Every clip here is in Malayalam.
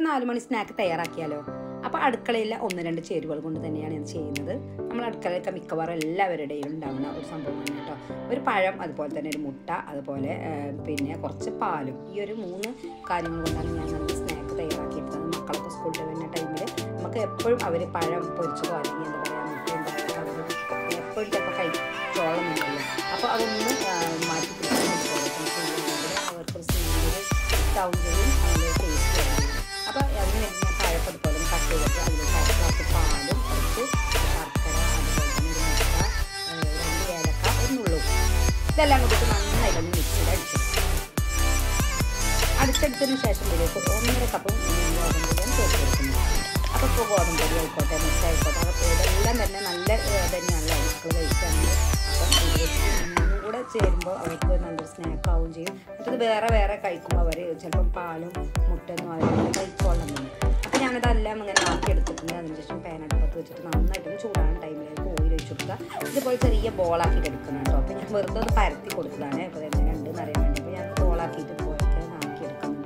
നാല് മണി സ്നാക്ക് തയ്യാറാക്കിയാലോ അപ്പോൾ അടുക്കളയിലെ ഒന്ന് രണ്ട് ചേരുവകൾ കൊണ്ട് തന്നെയാണ് ഇത് ചെയ്യുന്നത് നമ്മൾ അടുക്കളയിലൊക്കെ മിക്കവാറും എല്ലാവരുടെയും ഉണ്ടാവുന്ന ഒരു സംഭവമാണ് കേട്ടോ ഒരു പഴം അതുപോലെ തന്നെ ഒരു മുട്ട അതുപോലെ ആ, പിന്നെ കുറച്ച് പാലും ഈ ഒരു മൂന്ന് കാര്യങ്ങൾ കൊണ്ടാണ് ഞാൻ നല്ല സ്നാക്ക് തയ്യാറാക്കിയെടുത്തത് മക്കളൊക്കെ സ്കൂളിൽ വരുന്ന ടൈമിൽ നമുക്ക് എപ്പോഴും അവർ പഴം പൊരിച്ചതോ അല്ലെങ്കിൽ എന്താ പറയുക മുട്ട ഉണ്ടാക്കുക അവർ എപ്പോഴും ചിലപ്പോൾ കഴിച്ചോളന്നില്ല അപ്പോൾ അതൊന്ന് ആ, മാറ്റി പിടിക്കാൻ അവർക്ക് സ്നേഹിതർ ഇഷ്ടാവും ചെയ്യും അതിൻ്റെ ടേസ്റ്റ് ചെയ്യും അപ്പോൾ അതിന് വേണ്ടി ഞാൻ പഴപ്പം അതുപോലെ ഒന്ന് കട്ട് ചെയ്തിട്ട് അതിലേക്ക് അര ഗ്ലാസ് പാലും കുറച്ച് ശർക്കര അതുപോലെ തന്നെ ഒരു മുട്ട ആ, രണ്ട് ഏലക്ക ഒന്നുള്ളൂ ഇതെല്ലാം കൂടിയിട്ട് നന്നായിട്ടൊന്ന് മിക്സിയിൽ അടിച്ചെടുക്കും അടിച്ചെടുത്തതിന് ശേഷം ഇതിലേക്ക് ഒന്നര കപ്പ് ഗോതമ്പ് പൊടി ഞാൻ ചേർത്ത് കൊടുക്കുന്നു അപ്പോൾ ഇപ്പോൾ ഗോതമ്പ് പൊടി ആയിക്കോട്ടെ മുട്ട ആയിക്കോട്ടെ അതൊക്കെ ഇതെല്ലാം തന്നെ നല്ല ഏഹ്, തന്നെയാണല്ലോ മക്കൾ കഴിക്കാറുണ്ട് അപ്പം ഇതിലേക്ക് മൂന്നും കൂടെ ചേരുമ്പോൾ അവർക്ക് നല്ലൊരു സ്നാക്ക് ആവുകയും ചെയ്യും മറ്റത് വേറെ വേറെ കഴിക്കുമ്പോൾ അവർ ചിലപ്പം പാലും മുട്ടയൊന്നും അവർ കഴിച്ചോളുന്നുണ്ട് അപ്പോൾ ഞാനിതെല്ലാം ഇങ്ങനെ ആക്കി എടുത്തിട്ടുണ്ട് അതിനുശേഷം പാൻ അടുപ്പത്ത് വെച്ചിട്ട് നന്നായിട്ടൊന്ന് ചൂടാണ് ടൈമിലേക്ക് ഓയിൽ ഒഴിച്ച് കൊടുക്കുക ഇതുപോലെ ചെറിയ ബോളാക്കിയിട്ട് എടുക്കണം കേട്ടോ അപ്പോൾ ഞാൻ വെറുതെ ഒന്ന് പരത്തി കൊടുത്തതാണ് അപ്പോൾ എങ്ങനെ ഉണ്ടെന്ന് അറിയാൻ വേണ്ടി അപ്പോൾ ഞാൻ ബോളാക്കിയിട്ട് ഇതുപോലൊക്കെ ആക്കി എടുക്കുന്നുണ്ട്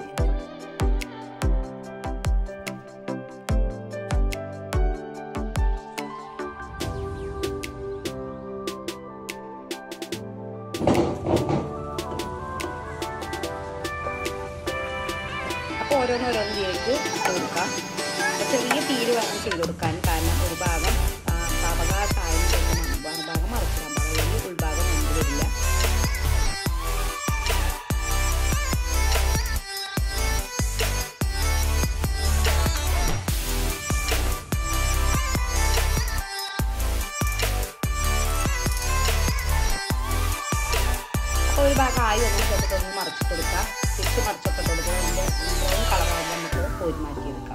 അപ്പോൾ ഓരോന്നോരോന്ന് ഇതിലേക്ക് ഇട്ട് കൊടുക്കാം അപ്പോൾ ചെറിയ തീര് വേണം ചെയ്ത് കൊടുക്കാൻ കാരണം ഒരു ഭാഗം ആ, സാവകാശമായതിനു ശേഷം ഭാഗം മറച്ചിടാൻ പാടില്ല ഈ ഉൾഭാഗം നമുക്ക് വരില്ല അപ്പോൾ ഒരു ഭാഗം ആയി വന്നു ചേർത്തിട്ട് ഒന്ന് മറിച്ച് കൊടുക്കാം തിരിച്ച് മറിച്ചൊക്കെ കൊടുക്കുക അതിൻ്റെ ബ്രൗൺ കളറാകുമ്പോൾ നമുക്ക് കോരി മാറ്റിയെടുക്കാം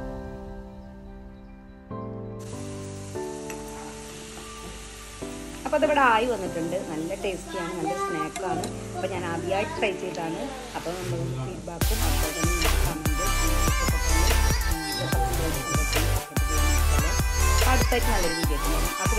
അപ്പോൾ അതിവിടെ ആയി വന്നിട്ടുണ്ട് നല്ല ടേസ്റ്റിയാണ് നല്ല സ്നാക്കാണ് അപ്പോൾ ഞാൻ ആദ്യമായിട്ട് ട്രൈ ചെയ്തതാണ് അപ്പോൾ നമ്മൾ ഫീഡ്ബാക്കും അപ്പോൾ തന്നെ കമൻറ്റ് അടുത്തായിട്ട് നല്ലൊരു വീഡിയോ